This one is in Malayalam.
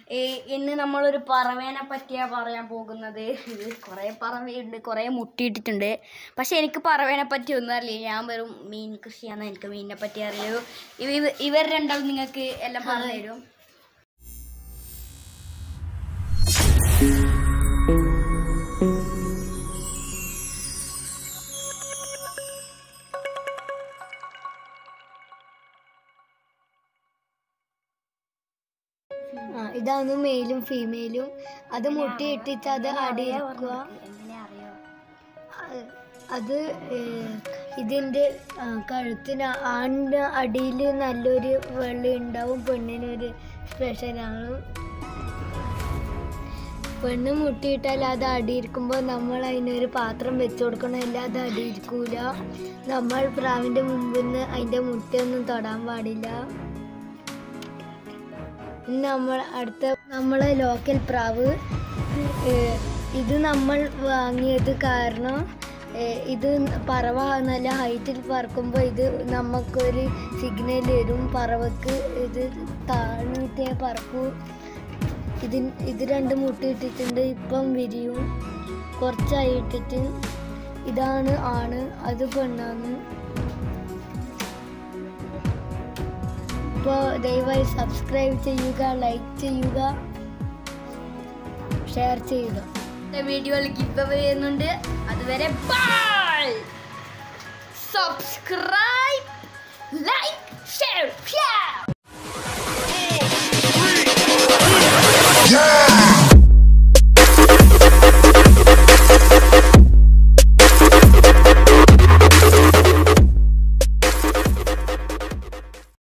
ഏ, ഇന്ന് നമ്മളൊരു പറവേനെ പറ്റിയാ പറയാൻ പോകുന്നത് ഇത് കുറേ പറവയുണ്ട് കുറേ മുട്ടിയിട്ടിട്ടുണ്ട് പക്ഷെ എനിക്ക് പറവേനെ പറ്റി ഒന്നും അറിയില്ല ഞാൻ വെറും മീൻ കൃഷിയാണ് എനിക്ക് മീനിനെ പറ്റി അറിയൂ ഇവ ഇവ- ഇവർ രണ്ടാളും നിങ്ങൾക്ക് എല്ലാം പറഞ്ഞു തരും ആ ഇതാണ് മെയിലും ഫീമെയിലും അത് മുട്ടയിട്ടിട്ട് അത് അടിയിക്കുക എങ്ങനെ അറിയോ അത് ഏഹ്, ഇതിന്റെ ആ, കഴുത്തിന് ആണിന് അടിയിൽ നല്ലൊരു വെള്ളി ഉണ്ടാവും പെണ്ണിനൊരു സ്പെഷ്യലാണ് പെണ്ണ് മുട്ടിയിട്ടാൽ അത് അടിയിരിക്കുമ്പോൾ നമ്മൾ അതിനൊരു പാത്രം വെച്ച് കൊടുക്കണമില്ല അത് അടിയിരിക്കൂല നമ്മൾ പ്രാവിന്റെ മുമ്പിൽ നിന്ന് അതിന്റെ മുട്ടയൊന്നും തൊടാൻ പാടില്ല ഇനി നമ്മൾ അടുത്ത നമ്മളെ ലോക്കൽ പ്രാവ് ഏഹ്, ഇത് നമ്മൾ വാങ്ങിയത് കാരണം ഏഹ്, ഇത് പറവ നല്ല ഹൈറ്റിൽ പറക്കുമ്പോൾ ഇത് നമുക്കൊരു സിഗ്നൽ വരും പറവക്ക് ഇത് താഴ്ന്നിട്ടേ പറക്കൂ ഇത് ഇത് രണ്ട് മുട്ട ഇട്ടിട്ടുണ്ട് ഇപ്പം വിരിയും കുറച്ചായി ഇട്ടിട്ട് ഇതാണ് ആണ് അത് പെണ്ണാണ് ഇപ്പോൾ ദയവായി സബ്സ്ക്രൈബ് ചെയ്യുക ലൈക്ക് ചെയ്യുക ഷെയർ ചെയ്യുക വീഡിയോയിൽ ഗിവ് ചെയ്യുന്നുണ്ട് അതുവരെ ബൈ സബ്സ്ക്രൈബ് ലൈക്ക് ഷെയർ